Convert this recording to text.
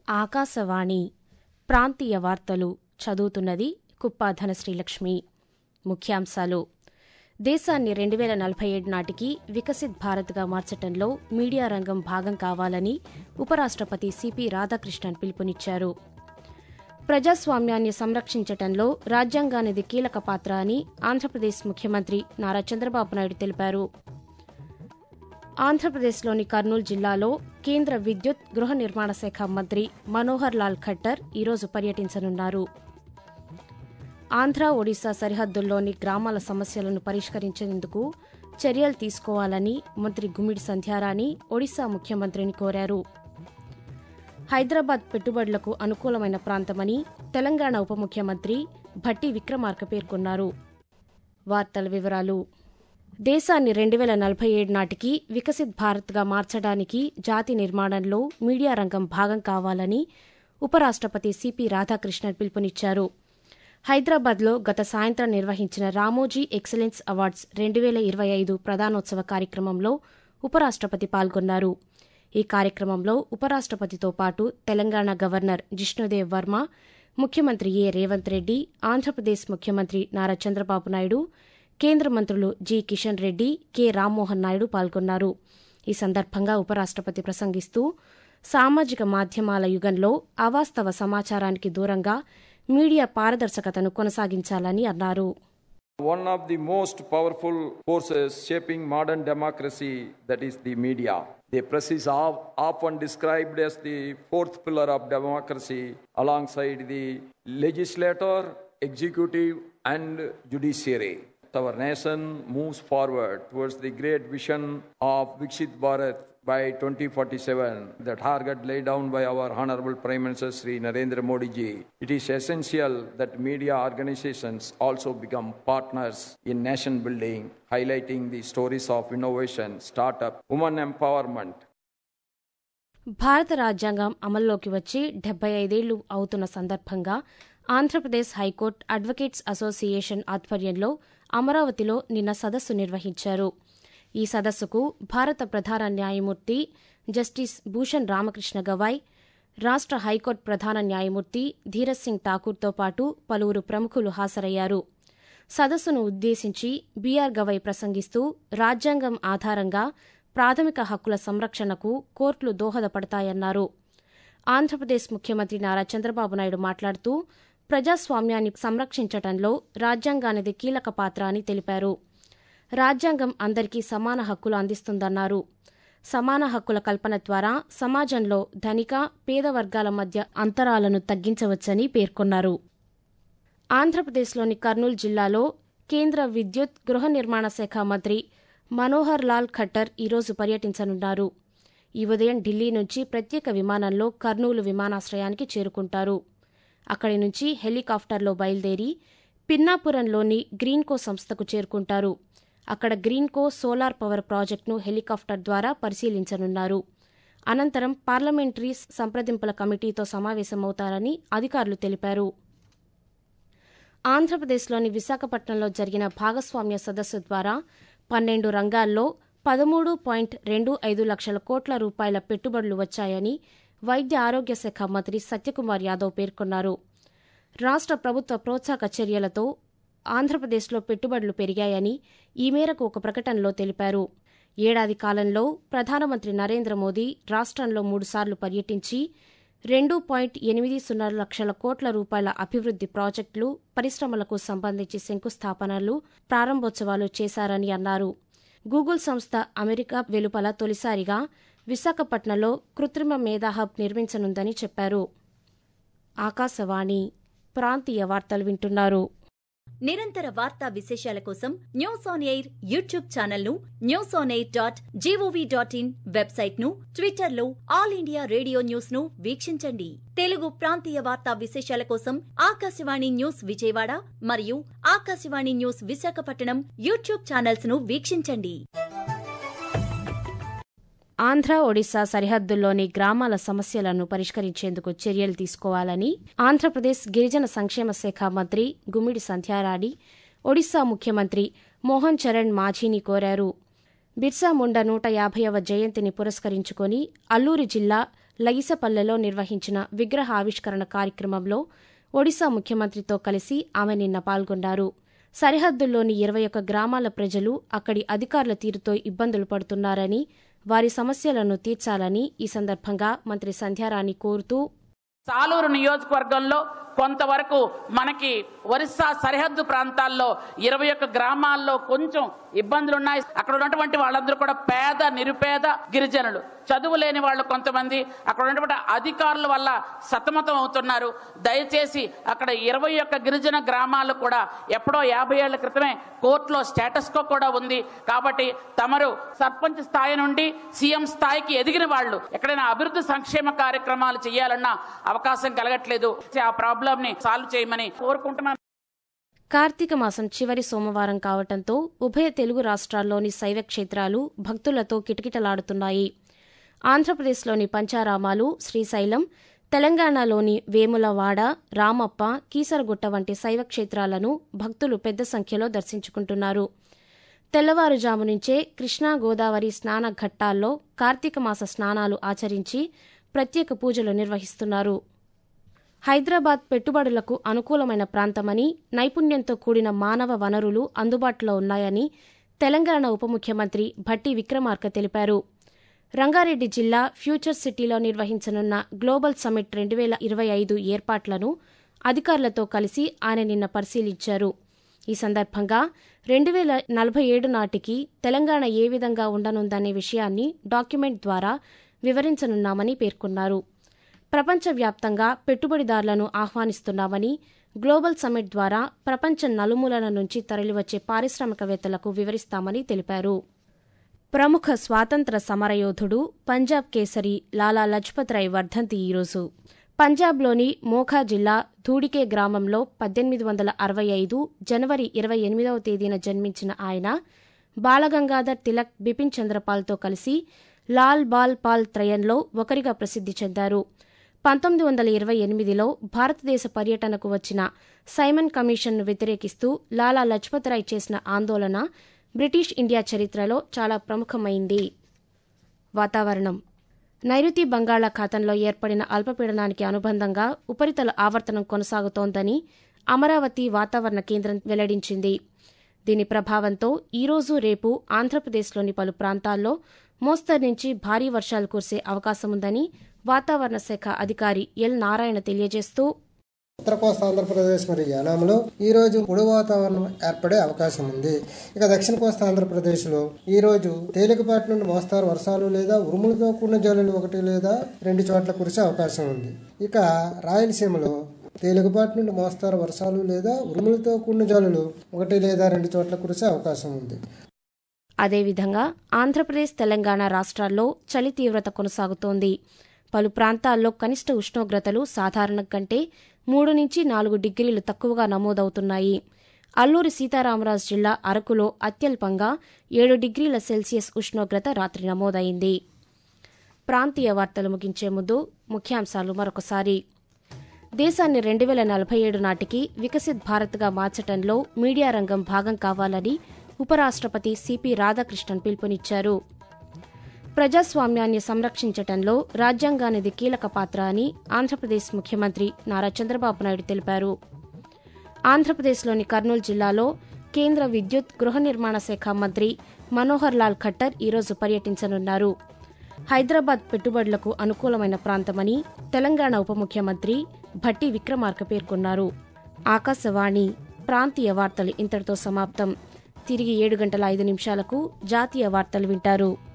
ఆకాశవాణి ప్రాంతీయ వార్తలు చదువుతున్నది కుప్ప ధనశ్రీలక్ష్మి ముఖ్యాంశాలు దేశాన్ని రెండు వేల నలభై ఏడు నాటికి వికసిత్ భారత్గా మార్చటంలో మీడియా రంగం భాగం కావాలని ఉపరాష్టపతి సిపి రాధాకృష్ణన్ పిలుపునిచ్చారు ప్రజాస్వామ్యాన్ని సంరక్షించటంలో రాజ్యాంగానిది కీలక పాత్ర అని ఆంధ్రప్రదేశ్ ముఖ్యమంత్రి నారా చంద్రబాబు నాయుడు తెలిపారు ఆంధ్రప్రదేశ్లోని కర్నూలు జిల్లాలో కేంద్ర విద్యుత్ గృహ నిర్మాణ శాఖ మంత్రి మనోహర్ లాల్ ఖట్టర్ ఈరోజు పర్యటించనున్నారు ఆంధ్ర ఒడిశా సరిహద్దుల్లోని గ్రామాల సమస్యలను పరిష్కరించేందుకు చర్యలు తీసుకోవాలని మంత్రి గుమ్మిడి సంధ్యారాణి ఒడిశా ముఖ్యమంత్రిని కోరారు హైదరాబాద్ పెట్టుబడులకు అనుకూలమైన ప్రాంతమని తెలంగాణ ఉప ముఖ్యమంత్రి భట్టి విక్రమార్క పేర్కొన్నారు వార్తల వివరాలు దేశాన్ని రెండు వేల నలభై ఏడు నాటికి వికసిత్ భారత్గా మార్చడానికి జాతి నిర్మాణంలో మీడియా రంగం భాగం కావాలని ఉపరాష్టపతి సిపి రాధాకృష్ణన్ పిలుపునిచ్చారు హైదరాబాద్లో గత సాయంత్రం నిర్వహించిన రామోజీ ఎక్సలెన్స్ అవార్డ్స్ రెండు వేల ఇరవై ఐదు ప్రధానోత్సవ కార్యక్రమంలో ఉపరాష్టపతి పాల్గొన్నారు ఈ కార్యక్రమంలో ఉపరాష్టపతితో పాటు తెలంగాణ గవర్నర్ జిష్ణుదేవ్ వర్మ ముఖ్యమంత్రి ఏ రేవంత్ రెడ్డి ఆంధ్రప్రదేశ్ ముఖ్యమంత్రి నారా చంద్రబాబు నాయుడు కేంద్ర మంత్రులు జి కిషన్ రెడ్డి కె రామ్మోహన్ నాయుడు పాల్గొన్నారు ఈ సందర్భంగా ఉపరాష్టపతి ప్రసంగిస్తూ సామాజిక మాధ్యమాల యుగంలో అవాస్తవ సమాచారానికి దూరంగా మీడియా పారదర్శకతను కొనసాగించాలని అన్నారు One of the most powerful forces shaping modern democracy, that is the media. The press is of- often described as the fourth pillar of democracy alongside the legislator, executive, and judiciary. Our nation moves forward towards the great vision of Vikshit Bharat by 2047, the target laid down by our Honorable Prime Minister Sri Narendra Modi ji. It is essential that media organizations also become partners in nation building, highlighting the stories of innovation, startup, women empowerment, భారత రాజ్యాంగం అమల్లోకి వచ్చి డెబ్బై ఐదేళ్లు అవుతున్న సందర్భంగా Andhra Pradesh high court advocates association ఆధ్వర్యంలో అమరావతిలో నిన్న సదస్సు నిర్వహించారు ఈ సదస్సుకు భారత ప్రధాన న్యాయమూర్తి జస్టిస్ భూషణ్ రామకృష్ణ గవాయ్ రాష్ట్ర హైకోర్టు ప్రధాన న్యాయమూర్తి ధీరజ్ సింగ్ ఠాకూర్తో పాటు పలువురు ప్రముఖులు హాజరయ్యారు సదస్సును ఉద్దేశించి బీఆర్ గవై ప్రసంగిస్తూ రాజ్యాంగం ఆధారంగా ప్రాథమిక హక్కుల సంరక్షణకు కోర్టులు దోహదపడతాయన్నారు ఆంధ్రప్రదేశ్ ముఖ్యమంత్రి నారా చంద్రబాబు నాయుడు మాట్లాడుతూ ప్రజాస్వామ్యాన్ని సంరక్షించటంలో రాజ్యాంగానిది కీలక పాత్ర అని తెలిపారు రాజ్యాంగం అందరికీ సమాన హక్కులు అందిస్తుందన్నారు సమాన హక్కుల కల్పన ద్వారా సమాజంలో ధనిక పేద వర్గాల మధ్య అంతరాలను తగ్గించవచ్చని పేర్కొన్నారు ఆంధ్రప్రదేశ్లోని కర్నూలు జిల్లాలో కేంద్ర విద్యుత్ గృహ నిర్మాణ శాఖ మంత్రి మనోహర్ లాల్ ఖట్టర్ ఈరోజు పర్యటించనున్నారు ఈ ఉదయం ఢిల్లీ నుంచి ప్రత్యేక విమానంలో కర్నూలు విమానాశ్రయానికి చేరుకుంటారు అక్కడి నుంచి హెలికాప్టర్లో బయలుదేరి పిన్నాపురంలోని గ్రీన్కో సంస్థకు చేరుకుంటారు అక్కడ గ్రీన్కో సోలార్ పవర్ ప్రాజెక్టును హెలికాప్టర్ ద్వారా పరిశీలించనున్నారు అనంతరం పార్లమెంటరీ సంప్రదింపుల కమిటీతో సమావేశమవుతారని అధికారులు తెలిపారు ఆంధ్రప్రదేశ్లోని విశాఖపట్నంలో జరిగిన భాగస్వామ్య సదస్సు ద్వారా పన్నెండు రంగాల్లో పదమూడు పాయింట్ రెండు ఐదు లక్షల కోట్ల రూపాయల పెట్టుబడులు వచ్చాయని వైద్య ఆరోగ్య శాఖ మంత్రి సత్యకుమార్ యాదవ్ పేర్కొన్నారు రాష్ట్ర ప్రభుత్వ ప్రోత్సాహక చర్యలతో ఆంధ్రప్రదేశ్లో పెట్టుబడులు పెరిగాయని ఈ మేరకు ఒక ప్రకటనలో తెలిపారు ఏడాది కాలంలో ప్రధానమంత్రి నరేంద్ర మోదీ రాష్ట్రంలో మూడుసార్లు పర్యటించి రెండు పాయింట్ ఎనిమిది సున్నా లక్షల కోట్ల రూపాయల అభివృద్ది ప్రాజెక్టులు పరిశ్రమలకు సంబంధించి శంకుస్థాపనలు ప్రారంభోత్సవాలు చేశారని అన్నారు గూగుల్ సంస్థ అమెరికా వెలుపల తొలిసారిగా విశాఖపట్నంలో కృత్రిమ మేధా హబ్ నిర్మించనుందని చెప్పారు ఆకాశవాణి ప్రాంతీయ వార్తలు వింటున్నారు నిరంతర వార్తా విశేషాల కోసం news on air YouTube channel ను news on air dot gov dot in website ను ట్విట్టర్ లో ఆల్ ఇండియా రేడియో న్యూస్ ను వీక్షించండి తెలుగు ప్రాంతీయ వార్తా విశేషాల కోసం ఆకాశవాణి న్యూస్ విజయవాడ మరియు Akashvani news Visakhapatnam YouTube channels ను వీక్షించండి ఆంధ్ర ఒడిశా సరిహద్దుల్లోని గ్రామాల సమస్యలను పరిష్కరించేందుకు చర్యలు తీసుకోవాలని ఆంధ్రప్రదేశ్ గిరిజన సంక్షేమ శాఖ మంత్రి గుమ్మిడి సంధ్యారాణి ఒడిశా ముఖ్యమంత్రి మోహన్ చరణ్ మాఝీని కోరారు బిర్సా ముండా నూట యాభైవ జయంతిని పురస్కరించుకొని అల్లూరి జిల్లా లగిసపల్లెలో నిర్వహించిన విగ్రహ ఆవిష్కరణ కార్యక్రమంలో ఒడిశా ముఖ్యమంత్రితో కలిసి ఆమె నిన్న పాల్గొన్నారు సరిహద్దుల్లోని ఇరవై ఒక్క గ్రామాల ప్రజలు అక్కడి అధికారుల తీరుతో ఇబ్బందులు పడుతున్నారని వారి సమస్యలను తీర్చాలని ఈ సందర్భంగా మంత్రి సంధ్యారాణి కోరుతూ సాలూరు నియోజకవర్గంలో కొంతవరకు మనకి ఒరిస్సా సరిహద్దు ప్రాంతాల్లో ఇరవై ఒక్క గ్రామాల్లో కొంచెం ఇబ్బందులు ఉన్నాయి అక్కడ ఉన్నటువంటి వాళ్ళందరూ కూడా పేద నిరుపేద గిరిజనులు చదువు లేని వాళ్ళు కొంతమంది అక్కడ ఉన్నటువంటి అధికారుల వల్ల సతమతం అవుతున్నారు దయచేసి అక్కడ ఇరవై ఒక్క గిరిజన గ్రామాలు కూడా ఎప్పుడో యాభై ఏళ్ల క్రితమే కోర్టులో స్టేటస్ కో కూడా ఉంది కాబట్టి తమరు సర్పంచ్ స్థాయి నుండి సీఎం స్థాయికి ఎదిగిన వాళ్ళు ఎక్కడైనా అభివృద్ధి సంక్షేమ కార్యక్రమాలు చేయాలన్న అవకాశం కలగట్లేదు ఆ ప్రాబ్లం ని సాల్వ్ చేయమని కోరుకుంటున్నాను కార్తీక మాసం చివరి సోమవారం కావటంతో ఉభయ తెలుగు రాష్ట్రాల్లోని శైవ క్షేత్రాలు భక్తులతో కిటకిటలాడుతున్నాయి ఆంధ్రప్రదేశ్లోని పంచారామాలు శ్రీశైలం తెలంగాణలోని వేములవాడ రామప్ప కీసరగుట్ట వంటి శైవ క్షేత్రాలను భక్తులు పెద్ద సంఖ్యలో దర్శించుకుంటున్నారు తెల్లవారుజాము నుంచే కృష్ణా గోదావరి స్నాన ఘట్టాల్లో కార్తీక మాస స్నానాలు ఆచరించి ప్రత్యేక పూజలు నిర్వహిస్తున్నారు హైదరాబాద్ పెట్టుబడులకు అనుకూలమైన ప్రాంతమని నైపుణ్యంతో కూడిన మానవ వనరులు అందుబాటులో ఉన్నాయని తెలంగాణ ఉప ముఖ్యమంత్రి భట్టి విక్రమార్క తెలిపారు రంగారెడ్డి జిల్లా ఫ్యూచర్ సిటీలో నిర్వహించనున్న గ్లోబల్ సమ్మిట్ రెండు వేల ఇరవై ఐదు ఏర్పాట్లను అధికారులతో కలిసి ఆయన నిన్న పరిశీలించారు ఈ సందర్భంగా రెండు వేల నలభై ఏడు నాటికి తెలంగాణ ఏ విధంగా ఉండనుందనే విషయాన్ని డాక్యుమెంట్ ద్వారా వివరించనున్నామని పేర్కొన్నారు ప్రపంచవ్యాప్తంగా పెట్టుబడిదారులను ఆహ్వానిస్తున్నామని గ్లోబల్ సమ్మిట్ ద్వారా ప్రపంచ నలుమూలల నుంచి తరలివచ్చే పారిశ్రామికవేత్తలకు వివరిస్తామని తెలిపారు ప్రముఖ స్వాతంత్ర సమరయోధుడు పంజాబ్ కేసరి లాలా లజ్పత్ రాయ్ వర్ధంతి ఈరోజు పంజాబ్లోని మోఖా జిల్లా ధూడికే గ్రామంలో పద్దెనిమిది వందల అరవై ఐదు జనవరి ఇరవై ఎనిమిదవ తేదీన జన్మించిన ఆయన బాలగంగాధర్ తిలక్ బిపిన్ చంద్రపాల్తో కలిసి లాల్ బాల్ పాల్ త్రయంలో ఒకరిగా ప్రసిద్ధి చెందారు పంతొమ్మిది వందల ఇరవై ఎనిమిదిలో భారతదేశ పర్యటనకు వచ్చిన సైమన్ కమిషన్ను వ్యతిరేకిస్తూ లాలా లజ్పత్ రాయ్ చేసిన ఆందోళన బ్రిటిష్ ఇండియా చరిత్రలో చాలా ప్రముఖమైంది వాతావరణం నైరుతి బంగాళాఖాతంలో ఏర్పడిన అల్పపీడనానికి అనుబంధంగా ఉపరితల ఆవర్తనం కొనసాగుతోందని అమరావతి వాతావరణ కేంద్రం వెల్లడించింది దీని ప్రభావంతో ఈరోజు రేపు ఆంధ్రప్రదేశ్లోని పలు ప్రాంతాల్లో మోస్తరు నుంచి భారీ వర్షాలు కురిసే అవకాశముందని వాతావరణ శాఖ అధికారి ఎల్ నారాయణ తెలియజేస్తూ ఉత్తర కోస్తా ఆంధ్రప్రదేశ్ మరియు యానాంలో ఈ రోజు పొడి వాతావరణం ఏర్పడే అవకాశం ఉంది ఇక దక్షిణ కోస్తా ఆంధ్రప్రదేశ్లో ఈ రోజు తేలికపాటి నుండి మోస్తారు వర్షాలు లేదా ఉరుములతో కూడిన జల్లులు ఒకటి లేదా రెండు చోట్ల కురిసే అవకాశం ఉంది ఇక రాయలసీమలో తేలికపాటి నుండి మోస్తారు వర్షాలు లేదా ఉరుములతో కూడిన జల్లులు ఒకటి లేదా రెండు చోట్ల కురిసే అవకాశం ఉంది అదేవిధంగా ఆంధ్రప్రదేశ్ తెలంగాణ రాష్ట్రాల్లో చలి తీవ్రత కొనసాగుతోంది పలు ప్రాంతాల్లో కనిష్ట ఉష్ణోగ్రతలు సాధారణం కంటే మూడు నుంచి నాలుగు డిగ్రీలు తక్కువగా నమోదవుతున్నాయి అల్లూరి సీతారామరాజు జిల్లా అరకులో అత్యల్పంగా ఏడు డిగ్రీల సెల్సియస్ ఉష్ణోగ్రత రాత్రి నమోదైంది ప్రాంతీయ వార్తలు ముగించే ముందు ముఖ్యాంశాలు మరొకసారి దేశాన్ని రెండు వేల నలభై ఏడు నాటికి వికసిత్ భారత్గా మార్చటంలో మీడియా రంగం భాగం కావాలని ఉపరాష్ట్రపతి సిపి రాధాకృష్ణన్ పిలుపునిచ్చారు ప్రజాస్వామ్యాన్ని సంరక్షించటంలో రాజ్యాంగానిది కీలక పాత్ర అని ఆంధ్రప్రదేశ్ ముఖ్యమంత్రి నారా చంద్రబాబు నాయుడు తెలిపారు ఆంధ్రప్రదేశ్లోని కర్నూలు జిల్లాలో కేంద్ర విద్యుత్ గృహ నిర్మాణ శాఖ మంత్రి మనోహర్ లాల్ ఖట్టర్ ఈరోజు పర్యటించనున్నారు హైదరాబాద్ పెట్టుబడులకు అనుకూలమైన ప్రాంతమని తెలంగాణ ఉప ముఖ్యమంత్రి భట్టి విక్రమార్క పేర్కొన్నారు ఆకాశవాణి ప్రాంతీయ వార్తలు ఇంతటితో సమాప్తం తిరిగి ఏడు గంటల ఐదు నిమిషాలకు జాతీయ వార్తలు వింటారు